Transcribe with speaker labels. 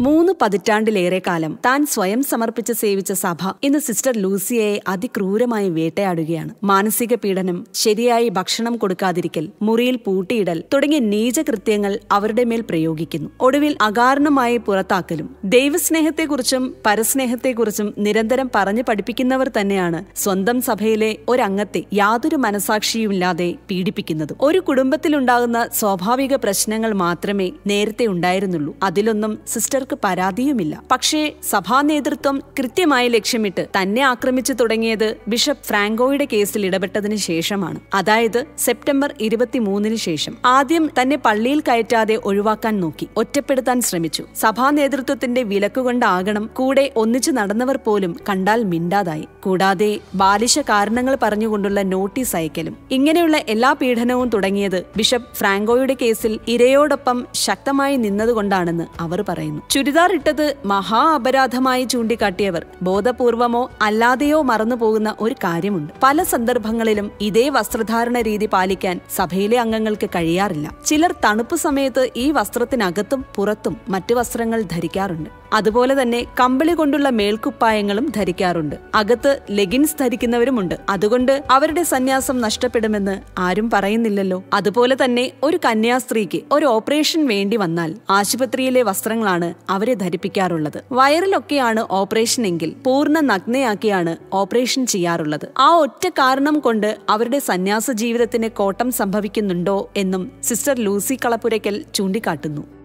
Speaker 1: മൂന്ന് പതിറ്റാണ്ടിലേറെ കാലം താൻ സ്വയം സമർപ്പിച്ച് സേവിച്ച സഭ ഇന്ന് സിസ്റ്റർ ലൂസിയയെ അതിക്രൂരമായി വേട്ടയാടുകയാണ് മാനസിക പീഡനം ശരിയായി ഭക്ഷണം കൊടുക്കാതിരിക്കൽ മുറിയിൽ പൂട്ടിയിടൽ തുടങ്ങിയ നീചകൃത്യങ്ങൾ അവരുടെ മേൽ പ്രയോഗിക്കുന്നു ഒടുവിൽ അകാരണമായി പുറത്താക്കലും ദൈവസ്നേഹത്തെക്കുറിച്ചും പരസ്നേഹത്തെക്കുറിച്ചും നിരന്തരം പറഞ്ഞു പഠിപ്പിക്കുന്നവർ തന്നെയാണ് സ്വന്തം സഭയിലെ ഒരംഗത്തെ യാതൊരു മനസാക്ഷിയുമില്ലാതെ പീഡിപ്പിക്കുന്നത് ഒരു കുടുംബത്തിലുണ്ടാകുന്ന സ്വാഭാവിക പ്രശ്നങ്ങൾ മാത്രമേ നേരത്തെ ഉണ്ടായിരുന്നുള്ളൂ അതിലൊന്നും സിസ്റ്റർക്ക് പരാതിയുമില്ല പക്ഷേ സഭാ നേതൃത്വം കൃത്യമായി ലക്ഷ്യമിട്ട് തന്നെ ആക്രമിച്ചു തുടങ്ങിയത് ബിഷപ്പ് ഫ്രാങ്കോയുടെ കേസിൽ ഇടപെട്ടതിന് ശേഷമാണ് അതായത് സെപ്റ്റംബർ ഇരുപത്തിമൂന്നിന് ശേഷം ആദ്യം തന്നെ പള്ളിയിൽ കയറ്റാതെ ഒഴിവാക്കാൻ നോക്കി ഒറ്റപ്പെടുത്താൻ ശ്രമിച്ചു സഭാ നേതൃത്വത്തിന്റെ വിലക്കുകൊണ്ടാകണം കൂടെ ഒന്നിച്ചു നടന്നവർ പോലും കണ്ടാൽ മിണ്ടാതായി കൂടാതെ ബാലിശ കാരണങ്ങൾ പറഞ്ഞുകൊണ്ടുള്ള നോട്ടീസ് അയക്കലും ഇങ്ങനെയുള്ള എല്ലാ പീഡനവും തുടങ്ങിയത് ബിഷപ്പ് ഫ്രാങ്കോയുടെ കേസിൽ ഇരയോടൊപ്പം ശക്തമായി നിന്നതുകൊണ്ടാണെന്ന് അവർ പറയുന്നു ചുരിദാർ ഇട്ടത് മഹാ അപരാധമായി ചൂണ്ടിക്കാട്ടിയവർ ബോധപൂർവമോ അല്ലാതെയോ മറന്നു പോകുന്ന ഒരു കാര്യമുണ്ട് പല സന്ദർഭങ്ങളിലും ഇതേ വസ്ത്രധാരണ രീതി പാലിക്കാൻ സഭയിലെ അംഗങ്ങൾക്ക് കഴിയാറില്ല ചിലർ തണുപ്പ് സമയത്ത് ഈ വസ്ത്രത്തിനകത്തും പുറത്തും മറ്റു വസ്ത്രങ്ങൾ ധരിക്കാറുണ്ട് അതുപോലെ തന്നെ കമ്പിളി കൊണ്ടുള്ള മേൽക്കുപ്പായങ്ങളും ധരിക്കാറുണ്ട് അകത്ത് ലെഗിൻസ് ധരിക്കുന്നവരുമുണ്ട് അതുകൊണ്ട് അവരുടെ സന്യാസം നഷ്ടപ്പെടുമെന്ന് ആരും പറയുന്നില്ലല്ലോ അതുപോലെ തന്നെ ഒരു കന്യാസ്ത്രീക്ക് ഒരു ഓപ്പറേഷൻ വേണ്ടി വന്നാൽ ആശുപത്രിയിലെ വസ്ത്രങ്ങളാണ് അവരെ ധരിപ്പിക്കാറുള്ളത് വയറിലൊക്കെയാണ് ഓപ്പറേഷൻ എങ്കിൽ പൂർണ്ണ നഗ്നയാക്കിയാണ് ഓപ്പറേഷൻ ചെയ്യാറുള്ളത് ആ ഒറ്റ കാരണം കൊണ്ട് അവരുടെ സന്യാസ ജീവിതത്തിന് കോട്ടം സംഭവിക്കുന്നുണ്ടോ എന്നും സിസ്റ്റർ ലൂസി കളപ്പുരയ്ക്കൽ ചൂണ്ടിക്കാട്ടുന്നു